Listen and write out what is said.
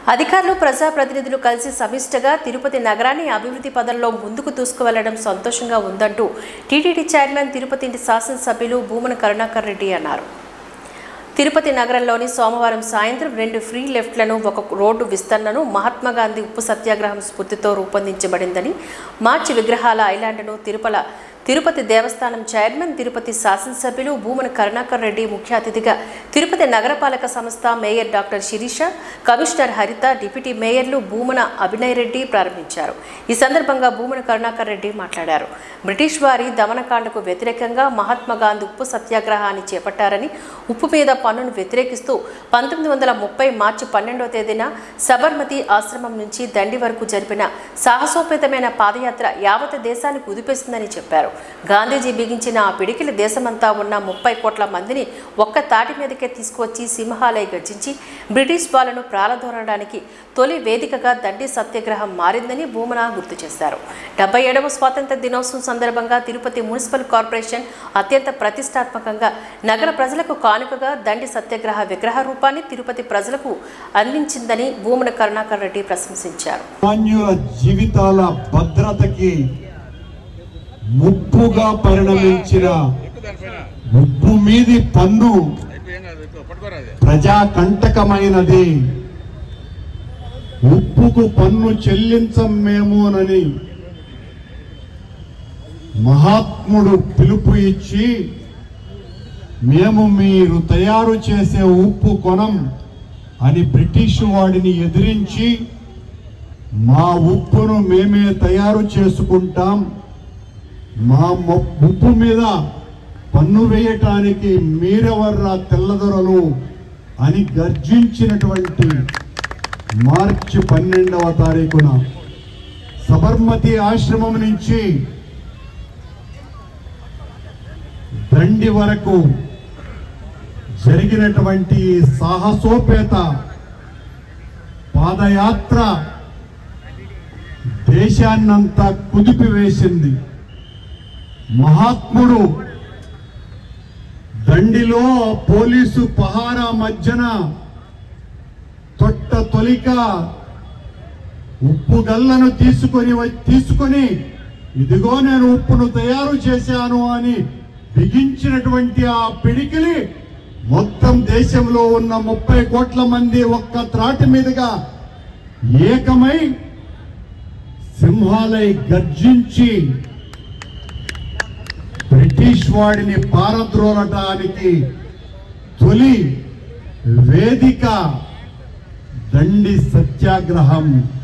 అధికారులు ప్రజాప్రతినిధులు కలిసి సమిష్టగా తిరుపతి నగరాన్ని అభివృద్ధి పదంలో ముందుకు దూసుకువెళ్లడం సంతోషంగా ఉందంటూ టీటీడీ చైర్మన్ తిరుపతి ఇంటి శాసనసభ్యులు భూమన కరుణాకర్ రెడ్డి అన్నారు తిరుపతి నగరంలోని సోమవారం సాయంత్రం రెండు ఫ్రీ లెఫ్ట్లను ఒక రోడ్డు విస్తరణను మహాత్మా గాంధీ ఉప్పు సత్యాగ్రహం స్ఫూర్తితో రూపొందించబడిందని మార్చి విగ్రహాల ఐలాండ్ను తిరుపల తిరుపతి దేవస్థానం చైర్మన్ తిరుపతి శాసనసభ్యులు భూమన కరుణాకర్ రెడ్డి ముఖ్య అతిథిగా తిరుపతి నగరపాలక సంస్థ mayor doctor Sirisha commissioner Haritha deputy మేయర్లు భూమన అభినయ్ రెడ్డి ప్రారంభించారు ఈ సందర్భంగా భూమన కరుణాకర్ రెడ్డి మాట్లాడారు బ్రిటిష్ వారి దమనకాండకు వ్యతిరేకంగా మహాత్మా గాంధీ ఉప్పు సత్యాగ్రహాన్ని చేపట్టారని ఉప్పు మీద పన్నును వ్యతిరేకిస్తూ పంతొమ్మిది వందల ముప్పై మార్చి పన్నెండవ తేదీన సబర్మతి ఆశ్రమం నుంచి దండి వరకు జరిపిన సాహసోపేతమైన పాదయాత్ర యావత్ దేశాన్ని కుదిపేసిందని చెప్పారు గాంధీజీ బిగించిన ఆ పిడికిలి దేశమంతా ఉన్న ముప్పై కోట్ల మందిని ఒక్క తాటి మీదకే తీసుకువచ్చి సింహాలయ గర్జించి బ్రిటిష్ పాలన ప్రారంభడానికి తొలి వేదికగా దండి సత్యాగ్రహం మారిందని భూమన గుర్తు చేశారు డెబ్బై ఏడవ స్వాతంత్ర దినోత్సవం సందర్భంగా తిరుపతి మున్సిపల్ కార్పొరేషన్ అత్యంత ప్రతిష్టాత్మకంగా నగర ప్రజలకు కానుకగా దండి సత్యాగ్రహ విగ్రహ రూపాన్ని తిరుపతి ప్రజలకు అందించిందని భూమన కరుణాకర్ రెడ్డి ప్రశంసించారు సామాన్యుల జీవితాల భద్రతకి ముప్పుగా పరిణమించిన ఉప్పు మీది పన్ను ప్రజాకంటకమైనది ఉప్పుకు పన్ను చెల్లించం మేమోనని మహాత్ముడు పిలుపు ఇచ్చి మేము మీరు తయారు చేసే ఉప్పు కొనం అని బ్రిటిష్ వాడిని ఎదిరించి మా ఉప్పును మేమే తయారు చేసుకుంటాం మా మొ- ఉప్పు మీద పన్ను వేయటానికి మీరెవర్రా తెల్లదొరలు అని గర్జించినటువంటి మార్చి పన్నెండవ తారీఖున సబర్మతి ఆశ్రమం నుంచి దండి వరకు జరిగినటువంటి ఈ సాహసోపేత పాదయాత్ర దేశాన్నంతా కుదిపివేసింది మహాత్ముడు దండిలో పోలీసు పహారా మధ్యన తొట్ట తొలిక ఉప్పు గల్లను తీసుకొని వ- తీసుకొని ఇదిగో నేను ఉప్పును తయారు చేశాను అని బిగించినటువంటి ఆ పిడికిలి మొత్తం దేశంలో ఉన్న ముప్పై కోట్ల మంది ఒక్క త్రాటి మీదుగా ఏకమై సింహాలై గర్జించి బ్రిటిష్ వాడిని పారద్రోలటానికి తొలి వేదిక దండి సత్యాగ్రహం